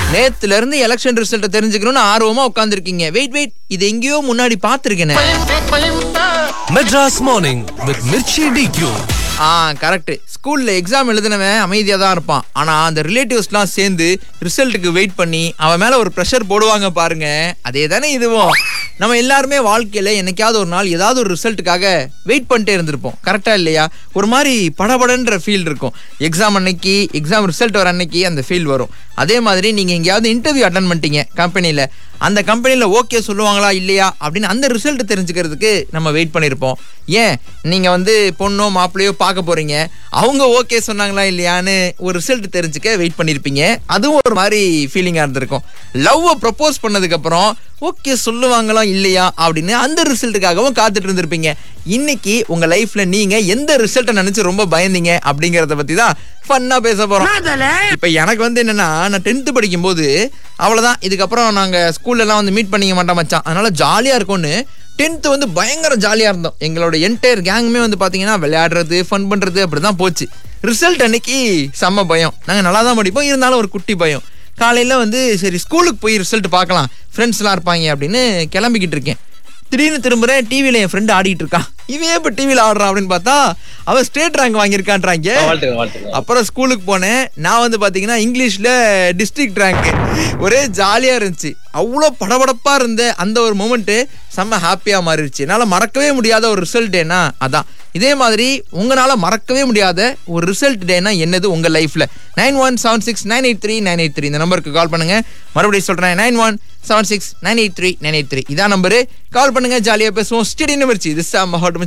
நேத்துல இருந்து election result தெரிஞ்சுக்கணும்னு ஆர்வமா உட்காந்துருக்கீங்க வெயிட் வெயிட் இது எங்கேயோ முன்னாடி பாத்திருக்கேனே மெட்ராஸ் மார்னிங் வித் மிர்ச்சி டிக்யூ ஆ கரெக்ட் ஸ்கூல்ல எக்ஸாம் எழுதினவன் அமைதியா தான் இருப்பான் ஆனா அந்த ரிலேட்டிவ்ஸ்லாம் சேர்ந்து ரிசல்ட்டுக்கு வெயிட் பண்ணி அவன் மேல ஒரு ப்ரெஷர் போடுவாங்க பாருங்க அதே தானே இதுவும் நம்ம எல்லாருமே வாழ்க்கையில என்னைக்காவது ஒரு நாள் ஏதாவது ஒரு ரிசல்ட்டுக்காக வெயிட் பண்ணிட்டே இருந்திருப்போம் கரெக்டா இல்லையா ஒரு மாதிரி படபடன்ற ஃபீல் இருக்கும் எக்ஸாம் அன்னைக்கு எக்ஸாம் ரிசல்ட் வர அன்னைக்கு அந்த ஃபீல் வரும் அதே மாதிரி நீங்க எங்கேயாவது இன்டர்வியூ அட்டன் பண்ணிட்டீங்க கம்பெனில அந்த கம்பெனில ஓகே சொல்லுவாங்களா இல்லையா அப்படின்னு அந்த ரிசல்ட் தெரிஞ்சுக்கிறதுக்கு நம்ம வெயிட் பண்ணியிருப்போம் ஏன் நீங்க வந்து பொண்ணோ மாப்பிள்ளையோ பார்க்க போறீங்க அவங்க ஓகே சொன்னாங்களா இல்லையான்னு ஒரு ரிசல்ட் தெரிஞ்சுக்க வெயிட் பண்ணியிருப்பீங்க அதுவும் ஒரு மாதிரி ஃபீலிங்கா இருந்திருக்கும் லவ்வை ப்ரப்போஸ் பண்ணதுக்கு அப்புறம் ஓகே சொல்லுவாங்களா இல்லையா அப்படின்னு அந்த ரிசல்ட்டுக்காகவும் காத்துட்டு இருந்திருப்பீங்க இன்னைக்கு உங்க லைஃப்ல நீங்க எந்த ரிசல்ட்டை நினைச்சு ரொம்ப பயந்தீங்க அப்படிங்கறத பத்தி தான் ஃபன்னா பேச போறோம் இப்ப எனக்கு வந்து என்னன்னா நான் டென்த் படிக்கும் போது அவ்வளவுதான் இதுக்கப்புறம் நாங்க ஸ்கூல்ல எல்லாம் வந்து மீட் பண்ணிக்க மாட்டோம் மச்சான் அதனால ஜாலியா இருக்கும்னு டென்த் வந்து பயங்கர ஜாலியா இருந்தோம் எங்களோட என்டையர் கேங்குமே வந்து பாத்தீங்கன்னா விளையாடுறது ஃபன் பண்றது அப்படிதான் போச்சு ரிசல்ட் அன்னைக்கு செம்ம பயம் நாங்க நல்லா தான் படிப்போம் இருந்தாலும் ஒரு குட்டி பயம் காலையில வந்து சரி ஸ்கூலுக்கு போய் ரிசல்ட் பார்க்கலாம் ஃப்ரெண்ட்ஸ்லாம் இருப்பாங்க அப்படின்னு கிளம்பிக்கிட்டு இருக்கேன் திடீர்னு திரும்புறேன் டிவியில என் ஃப்ரெண்டு ஆடிட்டு இருக்கான் இவன் இப்ப டிவியில ஆடுறான் அப்படின்னு பார்த்தா அவன் ஸ்டேட் ரேங்க் வாங்கியிருக்கான்றாங்க வாழ்த்துக்கள் வாழ்த்துக்கள் அப்புறம் ஸ்கூலுக்கு போனேன் நான் வந்து பாத்தீங்கன்னா இங்கிலீஷ்ல டிஸ்ட்ரிக்ட் ரேங்க் ஒரே ஜாலியா இருந்துச்சு அவ்வளோ படபடப்பா இருந்த அந்த ஒரு மூமெண்ட் செம்ம ஹாப்பியா மாறிடுச்சு என்னால மறக்கவே முடியாத ஒரு ரிசல்ட் டேனா அதான் இதே மாதிரி உங்களால மறக்கவே முடியாத ஒரு ரிசல்ட் டேனா என்னது உங்க லைஃப்ல nine one seven six nine eight three nine eight three இந்த நம்பருக்கு கால் பண்ணுங்க மறுபடியும் சொல்றேன் nine one seven six nine eight three nine eight three இதான் நம்பரு கால் பண்ணுங்க ஜாலியா பேசுவோம் ஸ்டெடி நிமிர்ச்சி திஸ் மஹோட்